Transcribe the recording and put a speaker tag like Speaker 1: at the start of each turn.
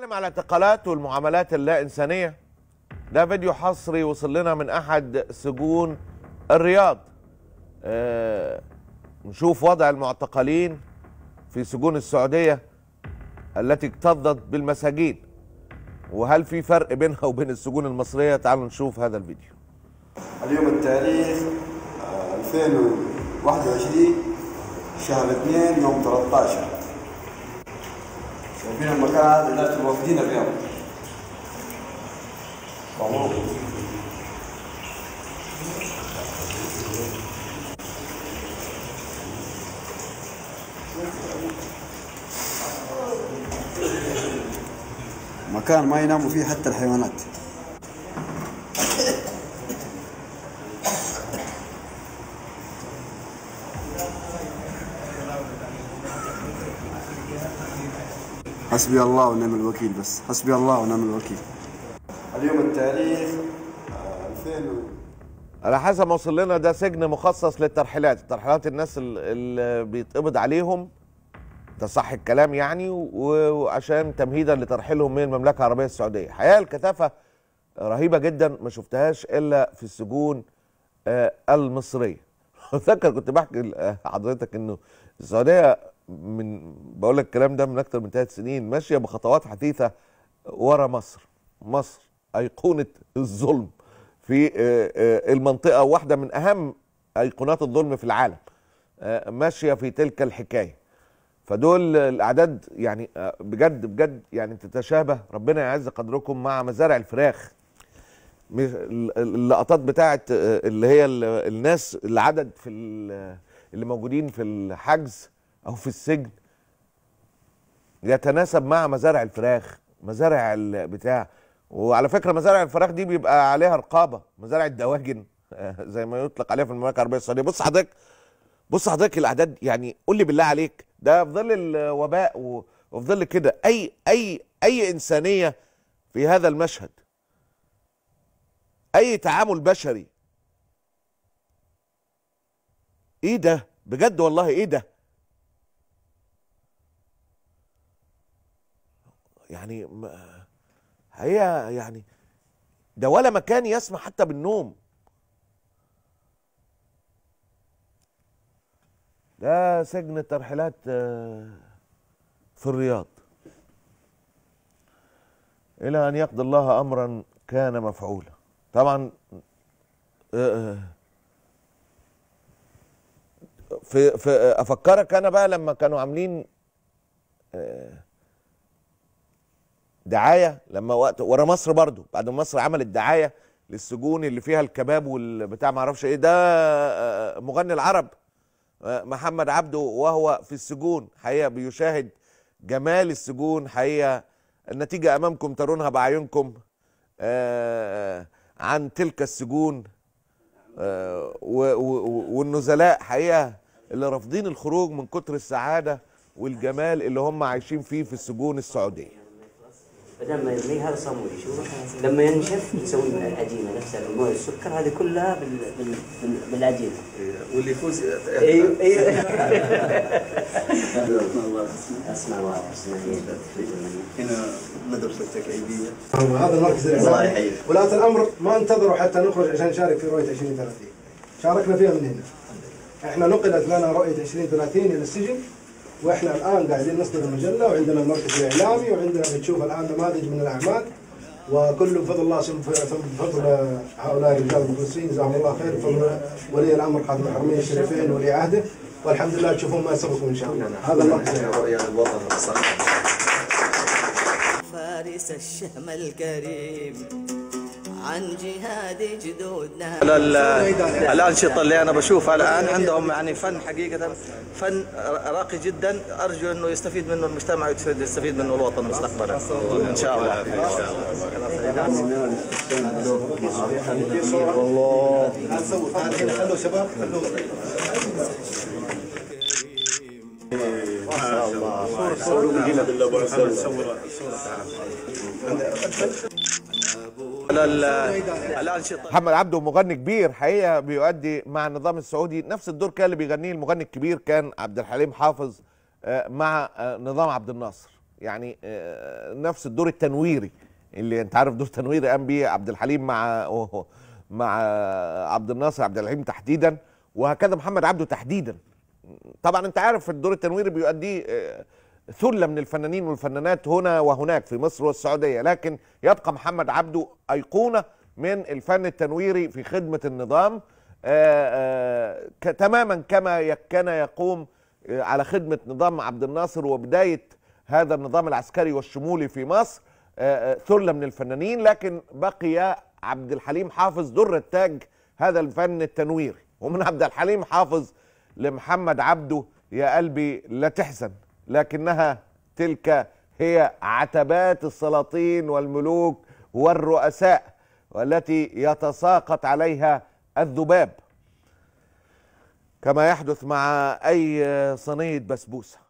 Speaker 1: بنتكلم على الاعتقالات والمعاملات اللا إنسانية ده فيديو حصري وصل لنا من أحد سجون الرياض آه نشوف وضع المعتقلين في سجون السعودية التي اكتظت بالمساجين وهل في فرق بينها وبين السجون المصرية تعالوا نشوف هذا الفيديو
Speaker 2: اليوم التاريخ آه، 2021 شهر 2 يوم 13 شايفين المكان هذا اللي انتم واخدين اليوم مبروك مكان ما يناموا فيه حتى الحيوانات حسبي الله ونعم الوكيل بس حسبي الله ونعم الوكيل اليوم التاريخ آه، 2000 و-
Speaker 1: على حسب ما وصل لنا ده سجن مخصص للترحيلات الترحيلات الناس ال- اللي بيتقبض عليهم ده صح الكلام يعني و- وعشان تمهيدا لترحيلهم من المملكه العربيه السعوديه حقيقه الكثافه رهيبه جدا ما شفتهاش الا في السجون آه، المصريه فاكر كنت بحكي لحضرتك انه السعوديه من بقول لك الكلام ده من اكتر من ثلاث سنين ماشيه بخطوات حثيثه ورا مصر مصر ايقونه الظلم في آه، آه، المنطقه واحده من اهم ايقونات الظلم في العالم آه، ماشيه في تلك الحكايه فدول الاعداد يعني آه، بجد بجد يعني تتشابه ربنا يعز قدركم مع مزارع الفراخ م- ال- اللقطات بتاعت آه، اللي هي ال- الناس العدد في ال- اللي موجودين في الحجز او في السجن يتناسب مع مزارع الفراخ مزارع البتاع وعلى فكره مزارع الفراخ دي بيبقى عليها رقابه مزارع الدواجن آه، زي ما يطلق عليها في المملكه العربيه السعوديه بص حضرتك بص حضرتك الاعداد يعني قول لي بالله عليك ده في ظل الوباء و- وفي ظل كده اي اي اي انسانيه في هذا المشهد اي تعامل بشري ايه ده بجد والله ايه ده يعني ما- هي يعني ده ولا مكان يسمح حتى بالنوم ده سجن الترحيلات آه، في الرياض إلى أن يقضي الله أمرا كان مفعولا طبعا آه، آه، في في أفكرك أنا بقى لما كانوا عاملين آه، دعاية لما وقت ورا مصر برضو بعد ما مصر عملت دعاية للسجون اللي فيها الكباب والبتاع معرفش ايه ده آه، مغني العرب آه، محمد عبده وهو في السجون حقيقة بيشاهد جمال السجون حقيقة النتيجة أمامكم ترونها بأعينكم آه، عن تلك السجون آه، و- و- والنزلاء حقيقة اللي رافضين الخروج من كتر السعادة والجمال اللي هم عايشين فيه في السجون السعودية
Speaker 3: بدل ما يرميه هذا صامولي شوف لما ينشف نسوي من العجينه نفسها بالمويه السكر هذه كلها بال... بال... بال... بالعجينه
Speaker 4: واللي يفوز
Speaker 3: ايوه ايوه اسمع واحد اسمع
Speaker 4: هنا مدرسة تكعيبية
Speaker 5: هذا المركز
Speaker 4: الله
Speaker 5: الإعلامي
Speaker 4: يحييك.
Speaker 5: ولاة الأمر ما انتظروا حتى نخرج عشان نشارك في رؤية 2030 شاركنا فيها من هنا احنا نقلت لنا رؤية 2030 إلى السجن واحنا الآن قاعدين نصدر المجلة وعندنا المركز الإعلامي وعندنا بتشوف الآن نماذج من الأعمال وكله بفضل الله ثم بفضل هؤلاء الرجال المخلصين جزاهم الله خير بفضل ولي الامر خادم الحرمين الشريفين ولي عهده والحمد لله تشوفون ما يسبقكم ان شاء الله هذا المركز الإعلامي.
Speaker 4: رؤيا الوطن الصح
Speaker 6: فارس الشهم الكريم عن جهاد جدودنا
Speaker 4: ال- الأنشطة اللي أنا بشوفها الآن عندهم يعني فن حقيقة فن راقي جدا أرجو أنه يستفيد منه المجتمع ويستفيد منه الوطن مستقبلا إن شاء الله
Speaker 5: خلوا شباب خلوا
Speaker 4: ال- الأنشطة
Speaker 1: محمد عبده مغني كبير حقيقه بيؤدي مع النظام السعودي نفس الدور كان اللي بيغنيه المغني الكبير كان عبد الحليم حافظ آه، مع آه، نظام عبد الناصر يعني آه، نفس الدور التنويري اللي انت عارف دور تنويري قام بيه عبد الحليم مع مع عبد الناصر عبد الحليم تحديدا وهكذا محمد عبده تحديدا طبعا انت عارف الدور التنويري بيؤديه آه، ثله من الفنانين والفنانات هنا وهناك في مصر والسعوديه لكن يبقى محمد عبده ايقونه من الفن التنويري في خدمه النظام آه، آه، ك- تماما كما ي- كان يقوم آه، على خدمه نظام عبد الناصر وبدايه هذا النظام العسكري والشمولي في مصر آه، آه، ثله من الفنانين لكن بقي عبد الحليم حافظ در التاج هذا الفن التنويري ومن عبد الحليم حافظ لمحمد عبده يا قلبي لا تحزن لكنها تلك هي عتبات السلاطين والملوك والرؤساء والتي يتساقط عليها الذباب كما يحدث مع اي صينيه بسبوسه